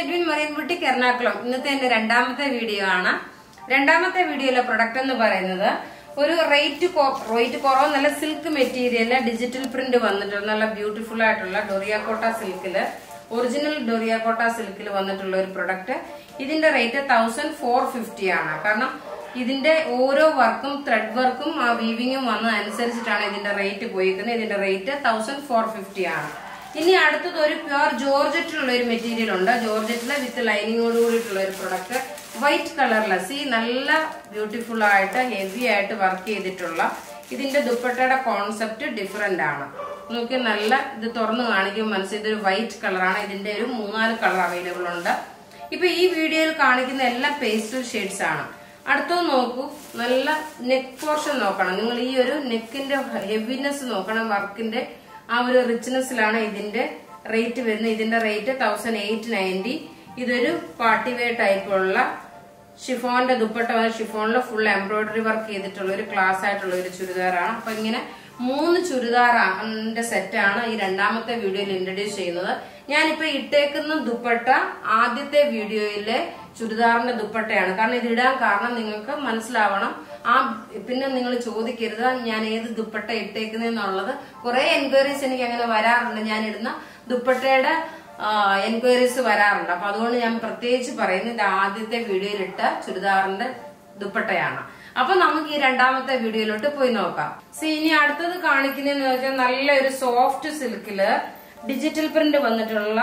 Edwin മറിയൻ ബുട്ടിക്ക് എറണാകുളം ഇന്നത്തെ എന്റെ രണ്ടാമത്തെ വീഡിയോ ആണ് രണ്ടാമത്തെ വീഡിയോയിലെ പ്രൊഡക്റ്റ് എന്ന് പറയുന്നത് ഒരു റേറ്റ് റേറ്റ് കുറവ് നല്ല സിൽക്ക് മെറ്റീരിയല് ഡിജിറ്റൽ പ്രിന്റ് വന്നിട്ടുള്ള നല്ല ബ്യൂട്ടിഫുൾ ആയിട്ടുള്ള ഡൊറിയാക്കോട്ട സിൽക്കില് ഒറിജിനൽ ഡൊറിയാക്കോട്ട സിൽക്കിൽ വന്നിട്ടുള്ള ഒരു പ്രൊഡക്റ്റ് ഇതിന്റെ റേറ്റ് തൗസൻഡ് ഫോർ ഫിഫ്റ്റി ആണ് കാരണം ഇതിന്റെ ഓരോ വർക്കും ത്രെഡ് വർക്കും ആ വീവിങ്ങും വന്നതനുസരിച്ചിട്ടാണ് ഇതിന്റെ റേറ്റ് പോയിരിക്കുന്നത് ഇതിന്റെ റേറ്റ് തൗസൻഡ് ഫോർ ഫിഫ്റ്റി ആണ് ഇനി അടുത്തത് ഒരു പ്യുവർ ജോർജറ്റിലുള്ള ഒരു മെറ്റീരിയൽ ഉണ്ട് ജോർജറ്റിലെ വിത്ത് ലൈനിങ്ങോട് കൂടിയിട്ടുള്ള ഒരു പ്രൊഡക്റ്റ് വൈറ്റ് കളറിലെ സി നല്ല ബ്യൂട്ടിഫുൾ ആയിട്ട് ഹെവി ആയിട്ട് വർക്ക് ചെയ്തിട്ടുള്ള ഇതിന്റെ ദുപ്പട്ടയുടെ കോൺസെപ്റ്റ് ഡിഫറെന്റ് ആണ് നോക്കി നല്ല ഇത് തുറന്നു കാണിക്കുമ്പോൾ മനസ്സിൽ ഇതൊരു വൈറ്റ് കളറാണ് ഇതിന്റെ ഒരു മൂന്നാല് കളർ അവൈലബിൾ ഉണ്ട് ഇപ്പൊ ഈ വീഡിയോയിൽ കാണിക്കുന്ന എല്ലാം പേസ്റ്റൽ ഷെയ്ഡ്സ് ആണ് അടുത്തത് നോക്കൂ നല്ല നെക്ക് പോർഷൻ നോക്കണം നിങ്ങൾ ഈ ഒരു നെക്കിന്റെ ഹെവിനെസ് നോക്കണം വർക്കിന്റെ ആ ഒരു റിച്ച്നെസ്സിലാണ് ഇതിന്റെ റേറ്റ് വരുന്നത് ഇതിന്റെ റേറ്റ് തൗസൻഡ് എയ്റ്റ് നയൻറ്റി ഇതൊരു പാർട്ടി വെയർ ടൈപ്പുള്ള ഷിഫോണിന്റെ ദുപ്പട്ട ഷിഫോണിൽ ഫുൾ എംബ്രോയിഡറി വർക്ക് ചെയ്തിട്ടുള്ള ഒരു ക്ലാസ് ആയിട്ടുള്ള ഒരു ചുരിദാറാണ് അപ്പൊ ഇങ്ങനെ മൂന്ന് ചുരിദാറിന്റെ സെറ്റാണ് ഈ രണ്ടാമത്തെ വീഡിയോയിൽ ഇൻട്രൊഡ്യൂസ് ചെയ്യുന്നത് ഞാനിപ്പോ ഇട്ടേക്കുന്ന ദുപ്പട്ട ആദ്യത്തെ വീഡിയോയിലെ ചുരിദാറിന്റെ ദുപ്പട്ടയാണ് കാരണം ഇത് ഇടാൻ കാരണം നിങ്ങൾക്ക് മനസ്സിലാവണം ആ പിന്നെ നിങ്ങൾ ചോദിക്കരുത് ഞാൻ ഏത് ദുപ്പട്ട ഇട്ടേക്കുന്നെന്നുള്ളത് കുറെ എൻക്വയറീസ് എനിക്ക് അങ്ങനെ വരാറുണ്ട് ഞാൻ ഇടുന്ന ദുപ്പട്ടയുടെ എൻക്വയറീസ് വരാറുണ്ട് അപ്പൊ അതുകൊണ്ട് ഞാൻ പ്രത്യേകിച്ച് പറയുന്നത് ഇത് ആദ്യത്തെ വീഡിയോയിൽ ഇട്ട ചുരിദാറിന്റെ ദുപ്പട്ടയാണ് അപ്പൊ നമുക്ക് ഈ രണ്ടാമത്തെ വീഡിയോയിലോട്ട് പോയി നോക്കാം സി ഇനി അടുത്തത് കാണിക്കുന്നതെന്ന് വെച്ചാൽ നല്ലൊരു സോഫ്റ്റ് സിൽക്കില് ഡിജിറ്റൽ പ്രിന്റ് വന്നിട്ടുള്ള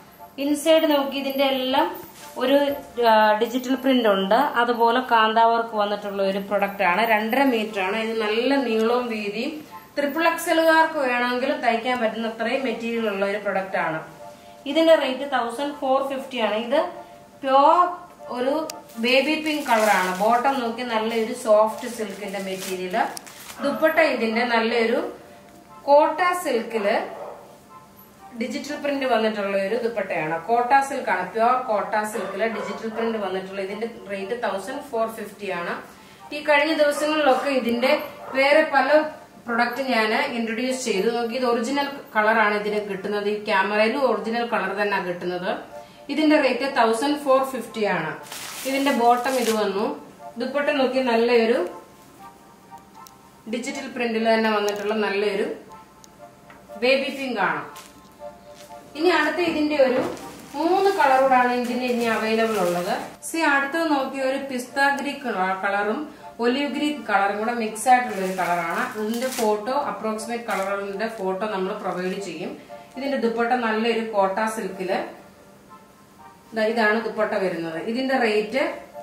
ഇൻസൈഡ് നോക്കി ഇതിന്റെ എല്ലാം ഒരു ഡിജിറ്റൽ പ്രിന്റ് ഉണ്ട് അതുപോലെ കാന്താ വർക്ക് വന്നിട്ടുള്ള ഒരു പ്രൊഡക്റ്റ് ആണ് രണ്ടര മീറ്റർ ആണ് ഇത് നല്ല നീളവും വീതിയും ട്രിപ്പിൾ എക്സലുകാർക്ക് വേണമെങ്കിൽ തയ്ക്കാൻ പറ്റുന്ന അത്രയും മെറ്റീരിയൽ ഉള്ള ഒരു പ്രൊഡക്റ്റ് ആണ് ഇതിന്റെ റേറ്റ് തൗസൻഡ് ഫോർ ഫിഫ്റ്റി ആണ് ഇത് പ്യോർ ഒരു ബേബി പിങ്ക് കളറാണ് ബോട്ടം നോക്കി നല്ലൊരു സോഫ്റ്റ് സിൽക്കിന്റെ മെറ്റീരിയൽ ദുപ്പട്ട ഇതിന്റെ നല്ലൊരു കോട്ട സിൽക്കില് ഡിജിറ്റൽ പ്രിന്റ് വന്നിട്ടുള്ള ഒരു ദുപ്പട്ടയാണ് കോട്ട സിൽക്ക് ആണ് പ്യുവർ കോട്ട സിൽക്കില് ഡിജിറ്റൽ പ്രിന്റ് വന്നിട്ടുള്ള ഇതിന്റെ റേറ്റ് തൗസൻഡ് ഫോർ ഫിഫ്റ്റി ആണ് ഈ കഴിഞ്ഞ ദിവസങ്ങളിലൊക്കെ ഇതിന്റെ വേറെ പല പ്രൊഡക്റ്റ് ഞാൻ ഇൻട്രൊഡ്യൂസ് ചെയ്തു നോക്കി ഇത് ഒറിജിനൽ കളറാണ് ഇതിന് കിട്ടുന്നത് ഈ ക്യാമറയിലും ഒറിജിനൽ കളർ തന്നെ കിട്ടുന്നത് ഇതിന്റെ റേറ്റ് തൗസൻഡ് ഫോർ ഫിഫ്റ്റി ആണ് ഇതിന്റെ ബോട്ടം ഇത് വന്നു ദുപ്പട്ട നോക്കി നല്ലൊരു ഡിജിറ്റൽ പ്രിന്റിൽ തന്നെ വന്നിട്ടുള്ള നല്ലൊരു ബേബി പിങ്ക് ആണ് ഇനി അടുത്ത ഇതിന്റെ ഒരു മൂന്ന് കളറോടാണ് ഇതിന് ഇനി അവൈലബിൾ ഉള്ളത് സി അടുത്തത് നോക്കിയ ഒരു പിസ്ത ഗ്രീൻ കളറും ഒലിവ് ഗ്രീൻ കളറും കൂടെ മിക്സ് ആയിട്ടുള്ള ഒരു കളറാണ് ഇതിന്റെ ഫോട്ടോ അപ്രോക്സിമേറ്റ് കളറുകളുടെ ഫോട്ടോ നമ്മൾ പ്രൊവൈഡ് ചെയ്യും ഇതിന്റെ ദുപ്പട്ട നല്ലൊരു കോട്ട സിൽക്കില് ഇതാണ് ദുപ്പട്ട വരുന്നത് ഇതിന്റെ rate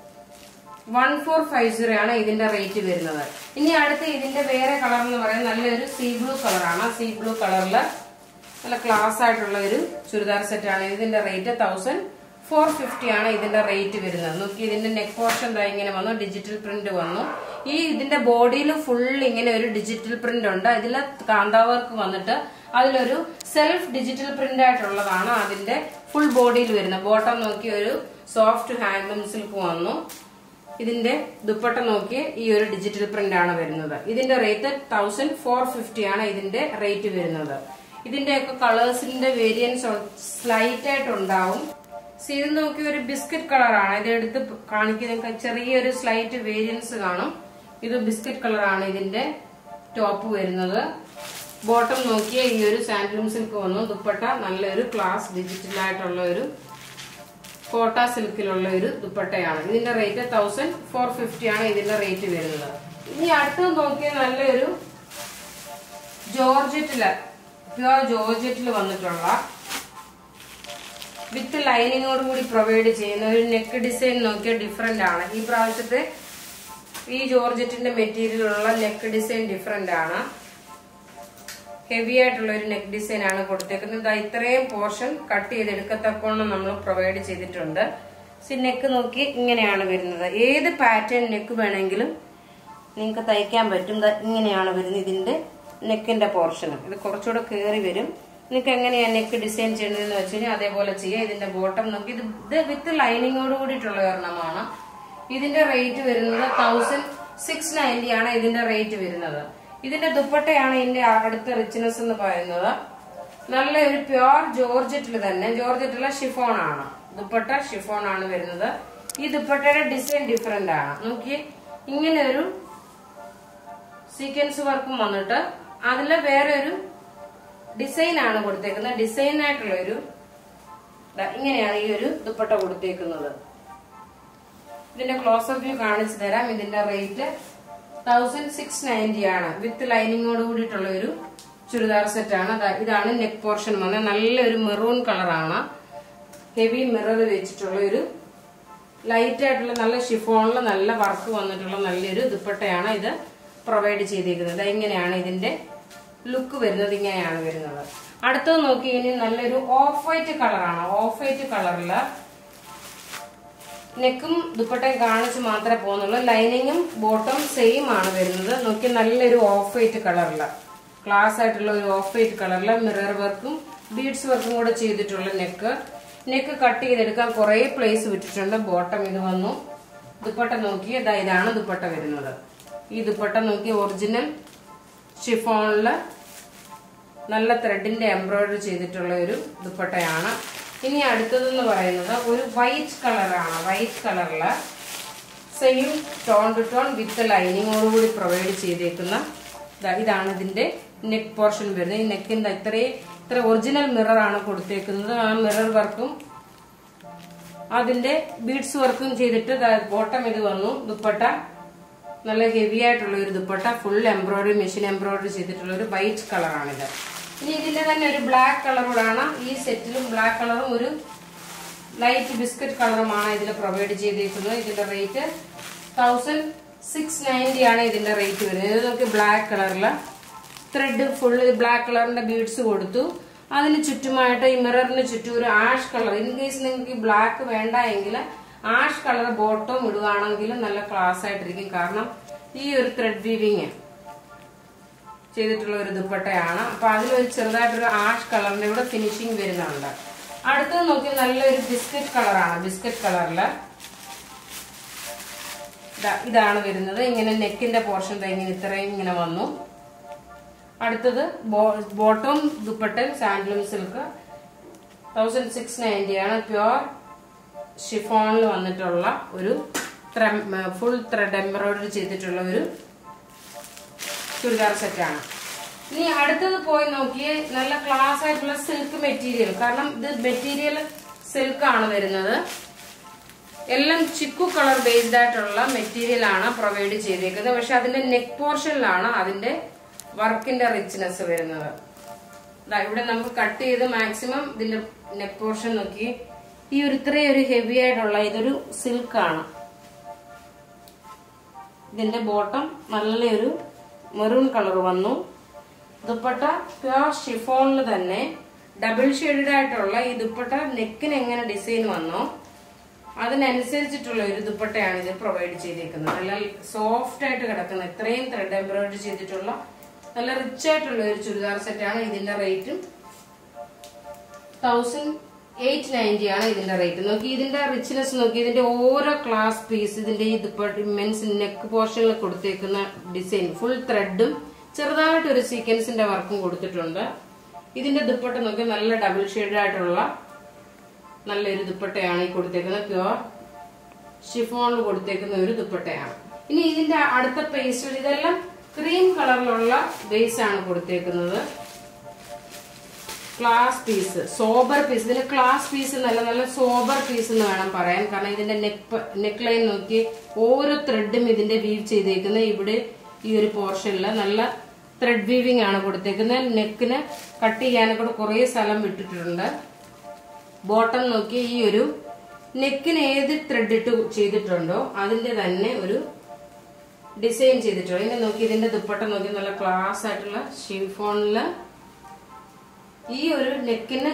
one four five zero ആണ് ഇതിന്റെ റേറ്റ് വരുന്നത് ഇനി അടുത്ത് ഇതിന്റെ വേറെ കളർ എന്ന് പറയുന്നത് നല്ലൊരു സീ ബ്ലൂ കളറാണ് സീ ബ്ലൂ കളറില് നല്ല ക്ലാസ് ആയിട്ടുള്ള ഒരു ചുരിദാർ സെറ്റ് ആണ് ഇതിന്റെ റേറ്റ് തൗസൻഡ് ഫോർ ഫിഫ്റ്റി ആണ് ഇതിന്റെ റേറ്റ് വരുന്നത് നോക്കി ഇതിന്റെ നെക്ക് പോർഷൻ ദാ ഇങ്ങനെ വന്നു ഡിജിറ്റൽ പ്രിന്റ് വന്നു ഈ ഇതിന്റെ ബോഡിയിൽ ഫുൾ ഇങ്ങനെ ഒരു ഡിജിറ്റൽ പ്രിന്റ് ഉണ്ട് ഇതിൽ കാന്താ വർക്ക് വന്നിട്ട് അതിലൊരു സെൽഫ് ഡിജിറ്റൽ പ്രിന്റ് ആയിട്ടുള്ളതാണ് അതിന്റെ ഫുൾ ബോഡിയിൽ വരുന്നത് ബോട്ടം നോക്കി ഒരു സോഫ്റ്റ് ഹാൻഡ്ലൂം സിൽക്ക് വന്നു ഇതിന്റെ ദുപ്പട്ട നോക്കി ഈ ഒരു ഡിജിറ്റൽ പ്രിന്റ് ആണ് വരുന്നത് ഇതിന്റെ റേറ്റ് തൗസൻഡ് ഫോർ ഫിഫ്റ്റി ആണ് ഇതിന്റെ റേറ്റ് വരുന്നത് ഇതിന്റെയൊക്കെ കളേഴ്സിന്റെ വേരിയൻസ് സ്ലൈറ്റ് ആയിട്ട് ഉണ്ടാവും ഇത് നോക്കി ഒരു ബിസ്ക്കറ്റ് കളറാണ് ഇത് എടുത്ത് കാണിക്കുന്ന ചെറിയൊരു സ്ലൈറ്റ് വേരിയൻസ് കാണും ഇത് ബിസ്ക്കറ്റ് കളറാണ് ഇതിന്റെ ടോപ്പ് വരുന്നത് ബോട്ടം നോക്കിയ ഈ ഒരു സാൻഡ്ലൂം സിൽക്ക് വന്നു ദുപ്പട്ട നല്ലൊരു ക്ലാസ് ഡിജിറ്റൽ ആയിട്ടുള്ള ഒരു കോട്ട സിൽക്കിലുള്ള ഒരു ദുപ്പട്ടയാണ് ഇതിന്റെ റേറ്റ് തൗസൻഡ് ഫോർ ഫിഫ്റ്റി ആണ് ഇതിന്റെ റേറ്റ് വരുന്നത് ഇനി അടുത്തത് നോക്കിയ നല്ലൊരു ജോർജറ്റില് പ്യുവർ ജോർജറ്റിൽ വന്നിട്ടുള്ള വിത്ത് ലൈനിങ്ങോട് കൂടി പ്രൊവൈഡ് ചെയ്യുന്ന ഒരു നെക്ക് ഡിസൈൻ നോക്കിയ ഡിഫറെന്റ് ആണ് ഈ പ്രാവശ്യത്തെ ഈ ജോർജറ്റിന്റെ മെറ്റീരിയലുള്ള നെക്ക് ഡിസൈൻ ഡിഫറെന്റ് ആണ് ഹെവി ആയിട്ടുള്ള ഒരു നെക്ക് ഡിസൈൻ ആണ് കൊടുത്തേക്കുന്നത് ഇത്രയും പോർഷൻ കട്ട് ചെയ്തെടുക്കത്തക്കോണം നമ്മൾ പ്രൊവൈഡ് ചെയ്തിട്ടുണ്ട് സി നെക്ക് നോക്കി ഇങ്ങനെയാണ് വരുന്നത് ഏത് പാറ്റേൺ നെക്ക് വേണമെങ്കിലും നിങ്ങൾക്ക് തയ്ക്കാൻ പറ്റും ഇങ്ങനെയാണ് വരുന്നത് ഇതിന്റെ നെക്കിന്റെ പോർഷൻ ഇത് കുറച്ചുകൂടെ കയറി വരും നിങ്ങൾക്ക് എങ്ങനെയാണ് നെക്ക് ഡിസൈൻ ചെയ്യണമെന്ന് വെച്ച് കഴിഞ്ഞാൽ അതേപോലെ ചെയ്യാം ഇതിന്റെ ബോട്ടം നോക്കി ഇത് ഇത് വിത്ത് ലൈനിങ്ങോട് കൂടിയിട്ടുള്ള ഒരെണ്ണമാണ് ഇതിന്റെ റേറ്റ് വരുന്നത് തൗസൻഡ് സിക്സ് നയൻറ്റി ആണ് ഇതിന്റെ റേറ്റ് വരുന്നത് ഇതിന്റെ ദുപ്പട്ടയാണ് ഇതിന്റെ അടുത്ത റിച്ച്നെസ് എന്ന് പറയുന്നത് നല്ല ഒരു പ്യുവർ ജോർജറ്റിൽ തന്നെ ജോർജറ്റിലെ ഷിഫോൺ ആണ് ദുപ്പട്ട ഷിഫോൺ ആണ് വരുന്നത് ഈ ദുപ്പട്ടയുടെ ഡിസൈൻ ഡിഫറെന്റ് ആണ് നോക്കി ഇങ്ങനെ ഒരു സീക്വൻസ് വർക്കും വന്നിട്ട് അതില് വേറെ ഒരു ഡിസൈൻ ആണ് കൊടുത്തേക്കുന്നത് ഡിസൈൻ ആയിട്ടുള്ള ഒരു ദാ ഇങ്ങനെയാണ് ഈ ഒരു ദുപ്പട്ട കൊടുത്തേക്കുന്നത് ഇതിന്റെ ക്ലോസപ്പ് വ്യൂ കാണിച്ചു തരാം ഇതിന്റെ റേറ്റ് തൗസൻഡ് സിക്സ് നയൻറ്റി ആണ് വിത്ത് ലൈനിങ്ങോട് കൂടിയിട്ടുള്ള ഒരു ചുരിദാർ സെറ്റ് ആണ് ദാ ഇതാണ് നെക്ക് പോർഷൻ വന്നത് നല്ലൊരു മെറൂൺ കളറാണ് ഹെവി മിറർ വെച്ചിട്ടുള്ള ഒരു ലൈറ്റ് ആയിട്ടുള്ള നല്ല ഷിഫോണിൽ നല്ല വർക്ക് വന്നിട്ടുള്ള നല്ലൊരു ദുപ്പട്ടയാണ് ഇത് പ്രൊവൈഡ് ചെയ്തിരിക്കുന്നത് ദാ ഇങ്ങനെയാണ് ഇതിന്റെ ലുക്ക് വരുന്നത് ഇങ്ങനെയാണ് വരുന്നത് അടുത്തത് നോക്കി ഇനി നല്ലൊരു ഓഫ് വൈറ്റ് കളറാണ് ഓഫ് വൈറ്റ് കളറില് നെക്കും ദുപ്പട്ടയും കാണിച്ച് മാത്രമേ പോകുന്നുള്ളൂ ലൈനിങ്ങും ബോട്ടം സെയിം ആണ് വരുന്നത് നോക്കി നല്ലൊരു ഓഫ് വൈറ്റ് കളറില് ക്ലാസ് ആയിട്ടുള്ള ഒരു ഓഫ് വൈറ്റ് കളറില് മിറർ വർക്കും ബീഡ്സ് വർക്കും കൂടെ ചെയ്തിട്ടുള്ള നെക്ക് നെക്ക് കട്ട് ചെയ്തെടുക്കാൻ കുറെ പ്ലേസ് വിട്ടിട്ടുണ്ട് ബോട്ടം ഇത് വന്നു ദുപ്പട്ട നോക്കി ഇതാ ഇതാണ് ദുപ്പട്ട വരുന്നത് ഈ ദുപ്പട്ട നോക്കി ഒറിജിനൽ ഷിഫോണില് നല്ല ത്രെഡിന്റെ എംബ്രോയിഡറി ചെയ്തിട്ടുള്ള ഒരു ദുപ്പട്ടയാണ് ഇനി അടുത്തതെന്ന് പറയുന്നത് ഒരു വൈറ്റ് കളറാണ് വൈറ്റ് കളറില് same tone to tone with ലൈനിങ്ങോടുകൂടി പ്രൊവൈഡ് ചെയ്തേക്കുന്ന ദാ ഇതാണ് ഇതിന്റെ നെക്ക് പോർഷൻ വരുന്നത് ഈ നെക്കിന്റെ ഇത്രയും ഇത്ര ഒറിജിനൽ മിറർ ആണ് കൊടുത്തേക്കുന്നത് ആ മിറർ വർക്കും അതിന്റെ ബീഡ്സ് വർക്കും ചെയ്തിട്ട് ബോട്ടം ഇത് വന്നു ദുപ്പട്ട നല്ല ഹെവി ആയിട്ടുള്ള ഒരു dupatta full embroidery machine embroidery ചെയ്തിട്ടുള്ള ഒരു വൈറ്റ് കളറാണിത് ഇനി ഇതിന്റെ തന്നെ ഒരു ബ്ലാക്ക് കളറൂടാണ് ഈ സെറ്റിലും ബ്ലാക്ക് കളറും ഒരു ലൈറ്റ് ബിസ്ക്കറ്റ് കളറുമാണ് ഇതിൽ പ്രൊവൈഡ് ചെയ്തിരിക്കുന്നത് ഇതിന്റെ റേറ്റ് തൗസൻഡ് സിക്സ് നയൻറ്റി ആണ് ഇതിന്റെ റേറ്റ് വരുന്നത് ഇത് നോക്കി ബ്ലാക്ക് കളറില് ത്രെഡ് ഫുൾ ബ്ലാക്ക് കളറിന്റെ ബീഡ്സ് കൊടുത്തു അതിന് ചുറ്റുമായിട്ട് ഈ മിററിന് ചുറ്റും ഒരു ആഷ് കളർ ഇൻ കേസ് നിങ്ങൾക്ക് ബ്ലാക്ക് വേണ്ട എങ്കിൽ ആഷ് കളർ ബോട്ടം ഇടുകയാണെങ്കിൽ നല്ല ക്ലാസ് ആയിട്ടിരിക്കും കാരണം ഈ ഒരു ത്രെഡ് വീവിങ് ചെയ്തിട്ടുള്ള ഒരു ദുപ്പട്ടയാണ് അപ്പൊ അതിലൊരു ചെറുതായിട്ടൊരു ആഷ് കളറിന്റെ കൂടെ ഫിനിഷിങ് വരുന്നുണ്ട് അടുത്തത് നോക്കി നല്ലൊരു ബിസ്ക്കറ്റ് കളറാണ് ബിസ്ക്കറ്റ് കളറില് ഇതാണ് വരുന്നത് ഇങ്ങനെ നെക്കിന്റെ പോർഷൻ ഇങ്ങനെ ഇത്രയും ഇങ്ങനെ വന്നു അടുത്തത് ബോട്ടം ദുപ്പട്ടൻ സാൻഡ്ലൂം സിൽക്ക് തൗസൻഡ് സിക്സ് നയൻറ്റി ആണ് പ്യുവർ ഷിഫോണിൽ വന്നിട്ടുള്ള ഒരു ഫുൾ ത്രെഡ് എംബ്രോയിഡറി ചെയ്തിട്ടുള്ള ഒരു ചുരിദാർ സെറ്റാണ് ഇനി അടുത്തത് പോയി നോക്കിയേ നല്ല ക്ലാസ് ആയിട്ടുള്ള സിൽക്ക് മെറ്റീരിയൽ കാരണം ഇത് മെറ്റീരിയൽ സിൽക്ക് ആണ് വരുന്നത് എല്ലാം ചിക്കു കളർ ബേസ്ഡ് ആയിട്ടുള്ള മെറ്റീരിയൽ ആണ് പ്രൊവൈഡ് ചെയ്തേക്കുന്നത് പക്ഷെ അതിന്റെ നെക്ക് പോർഷനിലാണ് അതിന്റെ വർക്കിന്റെ റിച്ച്നെസ് വരുന്നത് ഇവിടെ നമുക്ക് കട്ട് ചെയ്ത് മാക്സിമം ഇതിന്റെ നെക്ക് പോർഷൻ നോക്കി ഈ ഒരു ഇത്രയും ഒരു ഹെവി ആയിട്ടുള്ള ഇതൊരു സിൽക്കാണ് ഇതിന്റെ ബോട്ടം നല്ലൊരു മെറൂൺ കളർ വന്നു ദുപ്പട്ട പ്യുവർ ഷിഫോണിൽ തന്നെ ഡബിൾ ഷെയ്ഡഡ് ആയിട്ടുള്ള ഈ ദുപ്പട്ട നെക്കിന് എങ്ങനെ ഡിസൈൻ വന്നോ അതിനനുസരിച്ചിട്ടുള്ള ഒരു ദുപ്പട്ടയാണ് ഇത് പ്രൊവൈഡ് ചെയ്തേക്കുന്നത് നല്ല സോഫ്റ്റ് ആയിട്ട് കിടക്കുന്ന ഇത്രയും ത്രെഡ് എംബ്രോയിഡറി ചെയ്തിട്ടുള്ള നല്ല റിച്ച് ആയിട്ടുള്ള ഒരു ചുരിദാർ സെറ്റാണ് ഇതിന്റെ റേറ്റും തൗസൻഡ് എയ്റ്റ് നയൻറ്റി ആണ് ഇതിന്റെ റേറ്റ് നോക്കി ഇതിന്റെ റിച്ച്നെസ് നോക്കി ഇതിന്റെ ഓരോ ക്ലാസ് പീസ് ഇതിന്റെ ഈ ദുപ്പട്ട മെൻസ് നെക്ക് പോർഷനിൽ കൊടുത്തേക്കുന്ന ഡിസൈൻ ഫുൾ ത്രെഡും ചെറുതായിട്ട് ഒരു സീക്വൻസിന്റെ വർക്കും കൊടുത്തിട്ടുണ്ട് ഇതിന്റെ ദുപ്പട്ട നോക്കി നല്ല ഡബിൾ ഷെയ്ഡ് ആയിട്ടുള്ള നല്ലൊരു ദുപ്പട്ടയാണ് ഈ കൊടുത്തേക്കുന്നത് പ്യുവർ ഷിഫോണിൽ കൊടുത്തേക്കുന്ന ഒരു ദുപ്പട്ടയാണ് ഇനി ഇതിന്റെ അടുത്ത പേസ്റ്റ് ഇതെല്ലാം ക്രീം കളറിലുള്ള ബേസ് ആണ് കൊടുത്തേക്കുന്നത് ക്ലാസ് പീസ് സോബർ പീസ് ഇതിന്റെ ക്ലാസ് പീസ് നല്ല നല്ല സോബർ പീസ് എന്ന് വേണം പറയാൻ കാരണം ഇതിന്റെ നെക്ക് നെക്ക് ലൈൻ നോക്കി ഓരോ ത്രെഡും ഇതിന്റെ വീവ് ചെയ്തേക്കുന്നത് ഇവിടെ ഈ ഒരു പോർഷനിൽ നല്ല ത്രെഡ് വീവിംഗ് ആണ് കൊടുത്തേക്കുന്നത് നെക്കിന് കട്ട് ചെയ്യാനൊക്കെ കുറെ സ്ഥലം വിട്ടിട്ടുണ്ട് ബോട്ടം നോക്കി ഈ ഒരു നെക്കിന് ഏത് ത്രെഡ് ഇട്ട് ചെയ്തിട്ടുണ്ടോ അതിന്റെ തന്നെ ഒരു ഡിസൈൻ ചെയ്തിട്ടുണ്ട് ഇതിനെ നോക്കി ഇതിന്റെ ദുപ്പട്ട നോക്കി നല്ല ക്ലാസ് ആയിട്ടുള്ള ഷിഫോണില് ഈ ഒരു നെക്കിന്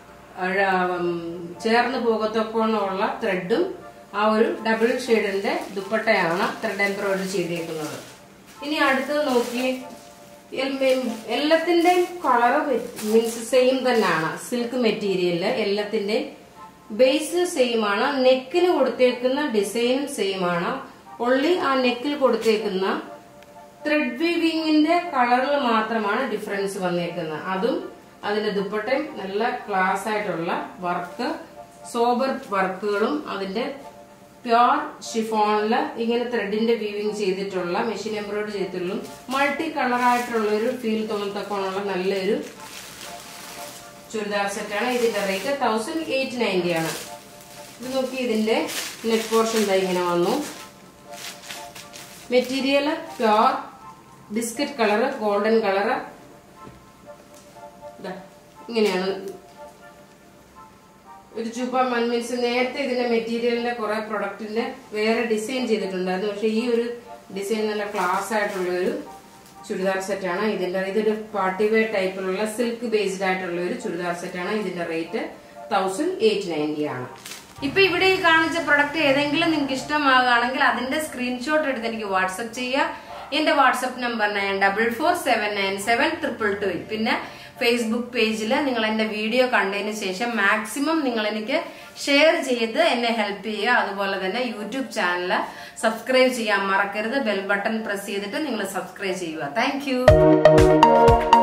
ചേർന്ന് പോകത്തൊക്കെയുള്ള ത്രെഡും ആ ഒരു ഡബിൾ ഷെയ്ഡിന്റെ ദുപ്പട്ടയാണ് ത്രെഡ് എംബ്രോയിഡറി ചെയ്തേക്കുന്നത് ഇനി അടുത്തത് നോക്കി എല്ലാത്തിന്റെയും കളർ മീൻസ് സെയിം തന്നെയാണ് സിൽക്ക് മെറ്റീരിയലില് എല്ലാത്തിന്റെയും ബേസ് സെയിം ആണ് നെക്കിന് കൊടുത്തേക്കുന്ന ഡിസൈനും സെയിം ആണ് ഒള്ളി ആ നെക്കിൽ കൊടുത്തേക്കുന്ന ത്രെഡ് വീവിങ്ങിന്റെ കളറിൽ മാത്രമാണ് ഡിഫറൻസ് വന്നേക്കുന്നത് അതും അതിന്റെ ദുപ്പട്ടയും നല്ല ക്ലാസ് ആയിട്ടുള്ള വർക്ക് സോബർ വർക്കുകളും അതിന്റെ പ്യോർ ഷിഫോണില് ഇങ്ങനെ ത്രെഡിന്റെ വീവിങ് ചെയ്തിട്ടുള്ള മെഷീൻ എംബ്രോയിഡറി ചെയ്തിട്ടുള്ള മൾട്ടി കളറായിട്ടുള്ള ഒരു ഫീൽ തോന്നത്തക്കോണുള്ള നല്ലൊരു ചുരിദാർ സെറ്റാണ് ഇതിന്റെ റേറ്റ് തൗസൻഡ് എയ്റ്റ് നയൻറ്റി ആണ് ഇത് നോക്കി ഇതിന്റെ നെറ്റ് പോർഷൻ ഇതാ ഇങ്ങനെ വന്നു material pure biscuit colour golden colour ഇങ്ങനെയാണ് ഒരു ചുപ്പ മീൻസ് നേരത്തെ ഇതിന്റെ മെറ്റീരിയലിന്റെ കുറെ പ്രൊഡക്റ്റിന്റെ വേറെ ഡിസൈൻ ചെയ്തിട്ടുണ്ടായിരുന്നു പക്ഷെ ഈ ഒരു ഡിസൈൻ നല്ല ക്ലാസ് ആയിട്ടുള്ള ഒരു ചുരിദാർ സെറ്റാണ് ഇതിന്റെ ഇതൊരു പാർട്ടി വെയർ ടൈപ്പിലുള്ള സിൽക്ക് ബേസ്ഡ് ആയിട്ടുള്ള ഒരു ചുരിദാർ സെറ്റാണ് ഇതിന്റെ റേറ്റ് തൗസൻഡ് എയ്റ്റ് നയൻറ്റി ആണ് ഇപ്പൊ ഇവിടെ ഈ കാണിച്ച പ്രൊഡക്റ്റ് ഏതെങ്കിലും നിങ്ങൾക്ക് ഇഷ്ടമാകുകയാണെങ്കിൽ അതിന്റെ സ്ക്രീൻഷോട്ട് എടുത്ത് എനിക്ക് വാട്സപ്പ് ചെയ്യുക എന്റെ WhatsApp number nine double four seven nine seven triple two പിന്നെ ഫേസ്ബുക്ക് പേജിൽ നിങ്ങൾ എന്റെ വീഡിയോ കണ്ടതിന് ശേഷം മാക്സിമം നിങ്ങൾ എനിക്ക് ഷെയർ ചെയ്ത് എന്നെ ഹെൽപ്പ് ചെയ്യുക അതുപോലെ തന്നെ യൂട്യൂബ് ചാനൽ സബ്സ്ക്രൈബ് ചെയ്യാൻ മറക്കരുത് ബെൽ ബട്ടൺ പ്രസ് ചെയ്തിട്ട് നിങ്ങൾ സബ്സ്ക്രൈബ് ചെയ്യുക താങ്ക്